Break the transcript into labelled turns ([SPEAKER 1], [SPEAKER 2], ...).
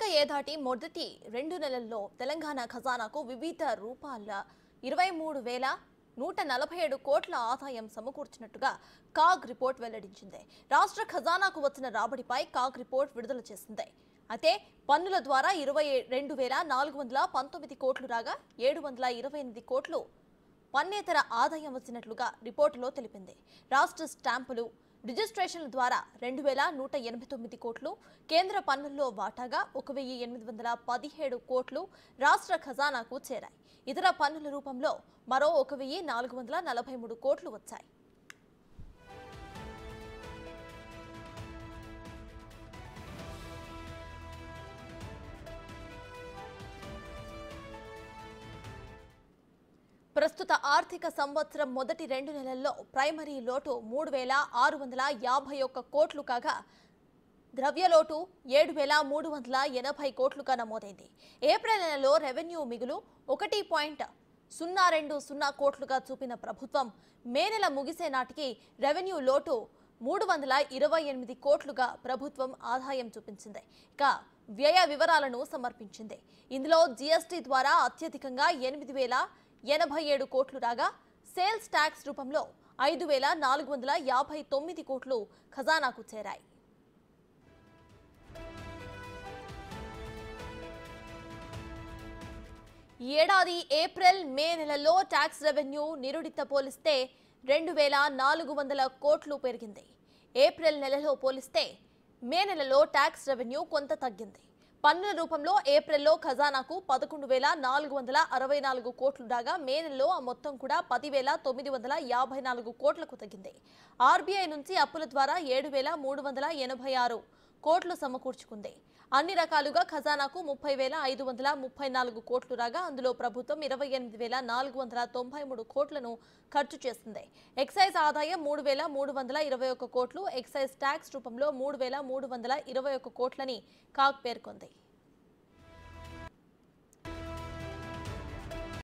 [SPEAKER 1] ఏడాది మొదటి రెండు నెలల్లో తెలంగాణ ఖజానాకు వివిధ రూపాల ఇరవై మూడు వేల నూట నలభై ఏడు కోట్ల ఆదాయం సమకూర్చినట్టుగా కాగ్ రిపోర్ట్ వెల్లడించింది రాష్ట్ర ఖజానాకు వచ్చిన రాబడిపై కాగ్ రిపోర్ట్ విడుదల చేసింది అయితే పన్నుల ద్వారా ఇరవై రెండు వేల నాలుగు వందల పంతొమ్మిది కోట్లు రాగా ఏడు వందల ఇరవై ఎనిమిది కోట్లు పన్నేతర ఆదాయం వచ్చినట్లుగా రిపోర్టులో తెలిపింది రాష్ట్ర స్టాంపులు రిజిస్ట్రేషన్ల ద్వారా రెండు వేల నూట ఎనభై తొమ్మిది కోట్లు కేంద్ర పన్నుల్లో వాటాగా ఒక వెయ్యి ఎనిమిది వందల పదిహేడు కోట్లు రాష్ట్ర ఖజానాకు చేరాయి ఇతర పన్నుల రూపంలో మరో ఒక వెయ్యి నాలుగు వందల నలభై మూడు కోట్లు వచ్చాయి ప్రస్తుత ఆర్థిక సంవత్సరం మొదటి రెండు నెలల్లో ప్రైమరీ లోటు మూడు వేల ఆరు వందల యాభై ఒక్క కోట్లు కాగా ద్రవ్యలోటు ఏడు వేల మూడు వందల ఎనభై కోట్లుగా నమోదైంది ఏప్రిల్ నెలలో రెవెన్యూ మిగులు ఒకటి పాయింట్ సున్నా రెండు సున్నా కోట్లుగా చూపిన ప్రభుత్వం మే నెల ముగిసే నాటికి రెవెన్యూ లోటు మూడు వందల ఇరవై ఎనిమిది కోట్లుగా ప్రభుత్వం ఆదాయం చూపించింది ఇక వ్యయ వివరాలను సమర్పించింది ఇందులో జీఎస్టీ ద్వారా అత్యధికంగా ఎనిమిది వేల ఎనభై ఏడు కోట్లు రాగా సేల్స్ ట్యాక్స్ రూపంలో ఐదు వేల నాలుగు వందల యాభై తొమ్మిది కోట్లు ఖజానాకు చేరాయి ఈ ఏడాది ఏప్రిల్ మే నెలలో ట్యాక్స్ రెవెన్యూ నిరుడిత పోలిస్తే రెండు వేల నాలుగు వందల కోట్లు పెరిగింది ఏప్రిల్ నెలలో పోలిస్తే మే నెలలో ట్యాక్స్ రెవెన్యూ కొంత తగ్గింది పన్నుల రూపంలో ఏప్రిల్లో ఖజానాకు పదకొండు వేల నాలుగు వందల అరవై నాలుగు కోట్లు రాగా మే నెలలో ఆ మొత్తం కూడా పదివేల తొమ్మిది వందల యాభై నాలుగు కోట్లకు తగ్గింది ఆర్బీఐ నుంచి అప్పుల ద్వారా ఏడు వేల మూడు వందల ఎనభై ఆరు కోట్లు సమకూర్చుకుంది అన్ని రకాలుగా ఖజానాకు ముప్పై వేల ఐదు వందల ముప్పై నాలుగు కోట్లు రాగా అందులో ప్రభుత్వం ఇరవై ఎనిమిది వేల నాలుగు వందల తొంభై మూడు కోట్లను ఖర్చు చేసింది ఎక్సైజ్ ఆదాయం మూడు వేల మూడు వందల ఇరవై ఒక్క కోట్లు ఎక్సైజ్ ట్యాక్స్ రూపంలో మూడు వేల మూడు వందల ఇరవై ఒక్క కోట్లని కాగ్ పేర్కొంది